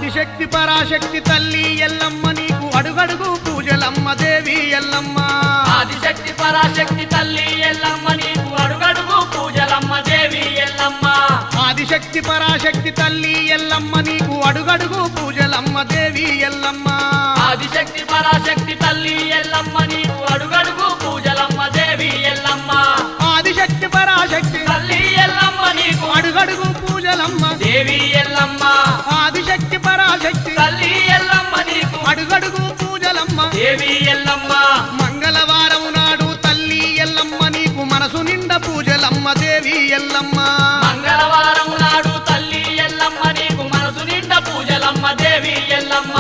ఆదిశక్తి పరాశక్తి తల్లి ఎల్లమ్మ నీకు అడుగడుగు పూజలమ్మ దేవి ఎల్లమ్మ ఆదిశక్తి పరాశక్తి తల్లి ఎల్లమ్మ నీకు అడుగడుగు పూజలమ్మ దేవి ఎల్లమ్మ ఆదిశక్తి పరాశక్తి తల్లి ఎల్లమ్మ నీకు అడుగడుగు పూజలమ్మ దేవి ఎల్లమ్మ ఆదిశక్తి పరాశక్తి తల్లి ఎల్లమ్మ నీకు అడుగడుగు పూజలమ్మ దేవి ఎల్లమ్మ ఆదిశక్తి పరాశక్తి తల్లి ఎల్లమ్మ నీకు అడుగడుగు పూజలమ్మ దేవి ఎల్లమ్మ ఆదిశక్తి పరాశక్తి తల్లి ఎల్లమ్మ నీకు అడుగడుగు పూజలమ్మ దేవి ఎల్లమ్మ మంగళవారం నాడు తల్లి ఎల్లమ్మ నీకు మనసు నిండా పూజలమ్మ దేవి ఎల్లమ్మ మంగళవారం నాడు తల్లి ఎల్లమ్మ నీకు మనసు నిండా పూజలమ్మ దేవి ఎల్లమ్మ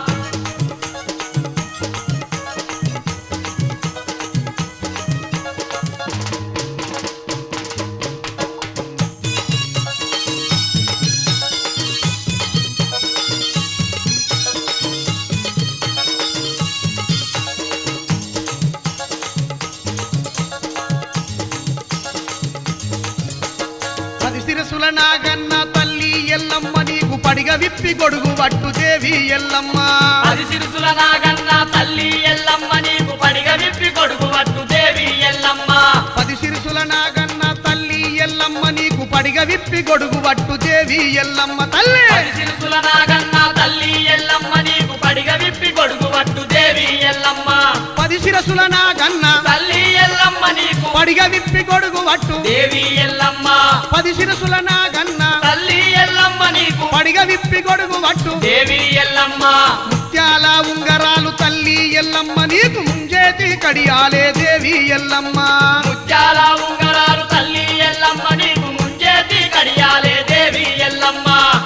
పది శిరసుల నాగన్న తల్లి ఎల్లమ్మ నీకు పడిగ విప్పి గొడుగు వట్టు దేవి ఎల్లమ్మ పది సిరుసుల నాగన్న తల్లి ఎల్లమ్మ నీకు పడిగ విప్పి కొడుకు వట్టు దేవి ఎల్లమ్మ పది శిరసుల నాగన్న తల్లి ఎల్లమ్మ నీకు పడిగ విప్పి గొడుగు వట్టు దేవి ఎల్లమ్మ తల్లి పది సిరుసుల నాగన్న తల్లి ఎల్లమ్మ నీకు పడిగ విప్పి కొడుకు వట్టు దేవి ఎల్లమ్మ పది శిరసుల నాగన్న తల్లి ఎల్లమ్మ నీకు పడిగ విప్పి గొడుగు వట్టు దేవి ఎల్లమ్మ పది శిరసుల నాగన్న తల్లి ఎల్లమ్మ నీకు పడిగ విప్పి గొడుగు వట్టు దేవి ఎల్లమ్మ ముత్యాల ఉంగరాలు తల్లి ఎల్లమ్మ నీకు ముంజేతి కడియాలే దేవి ఎల్లమ్మ ముత్యాల ఉంగరాలు తల్లి ఎల్లమ్మ నీకు ముంచేతి కడియాలే దేవి ఎల్లమ్మ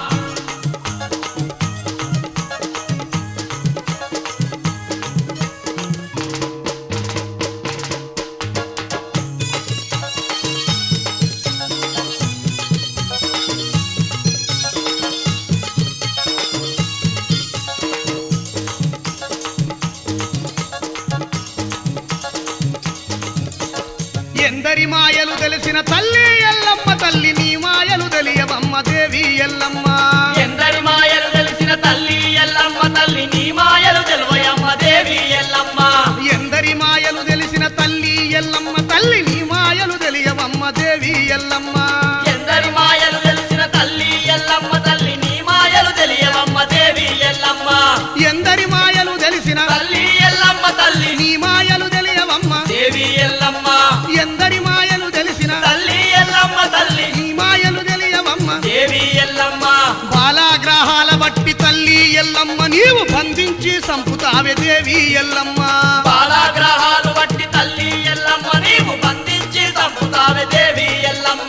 ఎందరి మాయలు తెలిసిన తల్లి ఎల్లమ్మ తల్లి నీ మాయలు తెలియవమ్మ దేవి ఎల్లమ్మ ఎందరి మాయలు తెలిసిన తల్లి ఎల్లమ్మ తల్లి నీ మాయలు తెలువయమ్మ దేవి ఎల్లమ్మ ఎందరి మాయలు తెలిసిన తల్లి ఎల్లమ్మ తల్లి నీ మాయలు తెలియవమ్మ దేవి ఎల్లమ్మ ఎందరి మాయలు తెలిసిన తల్లి ఎల్లమ్మ తల్లి నీ మాయలు తెలియవమ్మ దేవి ఎల్లమ్మ ఎందరి మాయలు తెలిసిన తల్లి ఎల్లమ్మ తల్లి నీ మాయలు తెలియవమ్మ దేవి ఎల్లమ్మ ఎందరి మాయలు తెలిసిన తల్లి ఎల్లమ్మ తల్లి నీ మాయలు తెలియవమ్మ దేవి ఎల్లమ్మ బాలాగ్రహాల బట్టి తల్లి ఎల్లమ్మ నీవు బంధించి సంపుతావే దేవి ఎల్లమ్మ బాలాగ్రహాలు బట్టి తల్లి ఎల్లమ్మ నీవు బంధించి చంపుతావే దేవి ఎల్లమ్మ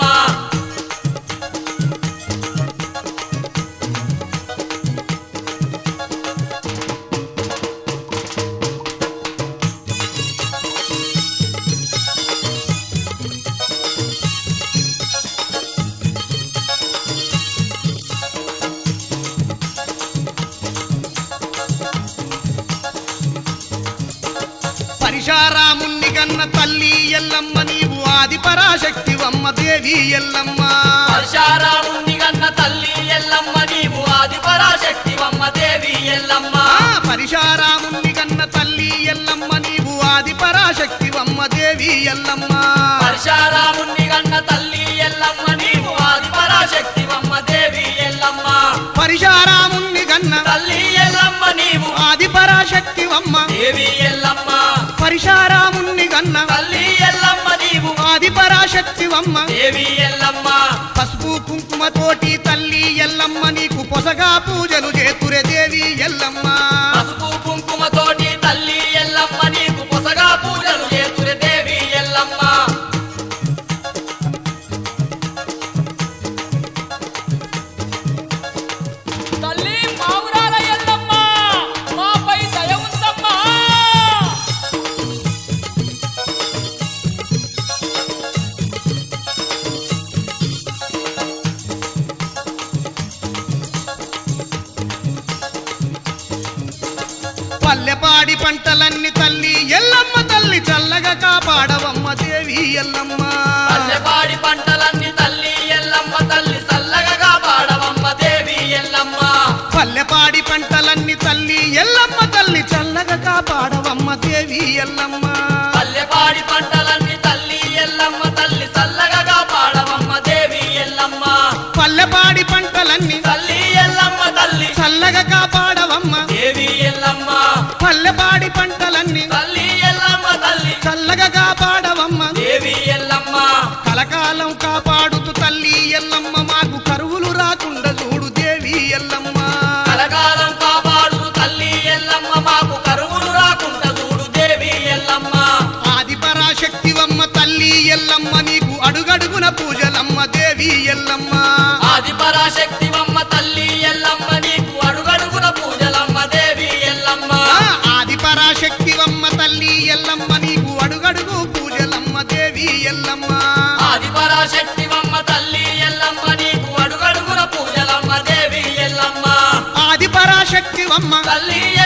పరిశారాముణ్ణి కన్న తల్లి ఎల్లమ్మ నీవు ఆది పరాశక్తివమ్మ దేవి ఎల్లమ్మ పరశారాముని గన్న తల్లి ఎల్లమ్మ నీవు ఆది పరాశక్తివమ్మ దేవి ఎల్లమ్మ ఆ పరిశారాముణ్ణి కన్న తల్లి ఎల్లమ్మ నీవు ఆది పరాశక్తివమ్మ దేవి ఎల్లమ్మ పరశారాముని గన్న తల్లి ఎల్లమ్మ నీవు ఆది పరాశక్తివమ్మ దేవి ఎల్లమ్మ పరిశారాముణ్ణి కన్న తల్లి ఎల్లమ్మ నీవు ఆది పరాశక్తివమ్మ దేవి ఎల్లమ్మ పరిశారాముణ్ణి కన్న తల్లి ఎల్లమ్మ నీవు ఆది పరాశక్తివమ్మ దేవి ఎల్లమ్మ పసుపు కుంకుమతోటి తల్లి ఎల్లమ్మ నీకు పొసగా పూజలు చేతురే దేవి ఎల్లమ్మ పసుపు కుంకుమతోటి తల్లి ఎల్లమ్మ నీకు పొసగా పూజలు చేతురే దేవి ఎల్లమ్మ తల్లి మావురాల ఎల్లమ్మ మాపై దయ ఉందమ్మా పల్లెపాడి పంటలన్నీ తల్లి ఎల్లమ్మ తల్లి చల్లగా కాపాడవమ్మ దేవి ఎల్లమ్మ పల్లెపాడి పంటలన్నీ తల్లి ఎల్లమ్మ తల్లి చల్లగా కాపాడవమ్మ దేవి ఎల్లమ్మ పల్లెపాడి కాపాడవమ్మ దేవి ఎల్లమ్మ పల్లెపాడి పంటలన్నీ తల్లి ఎల్లమ్మ తల్లి చల్లగా కాపాడవమ్మ దేవి ఎల్లమ్మ పల్లెపాడి పంటలన్నీ తల్లి ఎల్లమ్మ తల్లి చల్లగా కాపాడవమ్మ దేవి ఎల్లమ్మ పల్లెపాడి పంటలన్నీ తల్లి ఎల్లమ్మ తల్లి చల్లగా కాపాడవమ్మ దేవి ఎల్లమ్మ కలకాలం కాపాడుతూ తల్లి ఎల్లమ్మ మాకు కరువులు రాకుండా చూడు దేవి ఎల్లమ్మ కలకాలం కాపాడు తల్లి ఎల్లమ్మ మాకు కరువులు రాకుండా చూడు దేవి ఎల్లమ్మ ఆది పరాశక్తివమ్మ తల్లి ఎల్లమ్మ నీకు అడుగడుగున పూజలమ్మ దేవి ఎల్లమ్మ ఆది పరాశక్తివమ్మ తల్లి ఎల్లమ్మ నీకు అడుగడుగున పూజలమ్మ దేవి ఎల్లమ్మ ఆ, ఆది పరాశక్తివమ్మ తల్లి ఎల్లమ్మ నీకు అడుగడుగు పూజలమ్మ దేవి ఎల్లమ్మ ఆది పరాశక్తివమ్మ తల్లి ఎల్లమ్మ నీకు అడుగడుగున పూజలమ్మ దేవి ఎల్లమ్మ ఆది పరాశక్తివమ్మ తల్లి